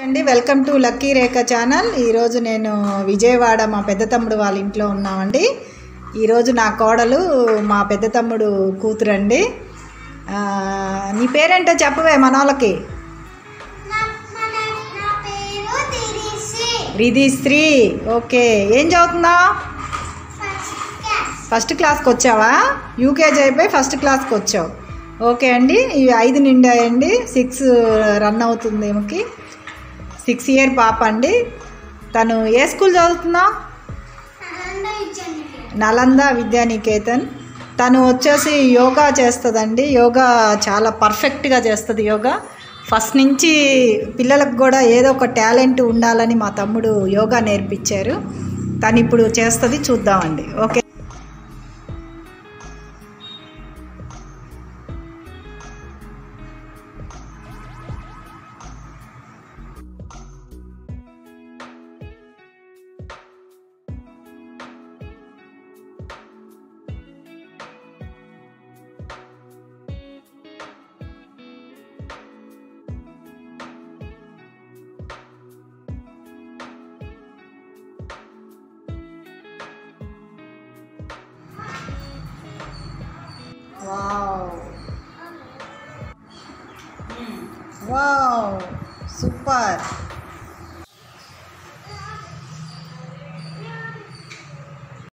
అండి welcome to lucky Rekha channel ఈరోజు నేను విజయవాడ మా పెద్ద తమ్ముడు వాళ్ళ ఇంట్లో ఉన్నామండి ఈరోజు నా కోడలు మా పెద్ద తమ్ముడు కూతురండి ఆ, నీ పేరేంటో చెప్పవే మన వాళ్ళకి నా మన నా పేరు తిరిసి రిధిశ్రీ ఓకే ఏం చదువుతున్నావు ఫస్ట్ క్లాస్ ఫస్ట్ క్లాస్కి వచ్చావా యూకేజీ అయిపోయి ఫస్ట్ క్లాస్కి వచ్చావు ఓకే అండి ఇవి ఐదు నిండాయండి సిక్స్ రన్ అవుతుంది ఈమెకి సిక్స్ ఇయర్ పాప అండి తను ఏ స్కూల్ చదువుతున్నావు ఆనంద ఇచ్చండి నలంద విద్యానికేతన్ తను వచ్చేసి యోగా చేస్తుందండి యోగా చాలా పర్ఫెక్ట్గా చేస్తుంది యోగా ఫస్ట్ నుంచి పిల్లలకు కూడా ఏదో ఒక టాలెంట్ ఉండాలని మా తమ్ముడు యోగా నేర్పించారు తను ఇప్పుడు చేస్తుంది చూద్దామండి ఓకే వావ్ వావ్ సూపర్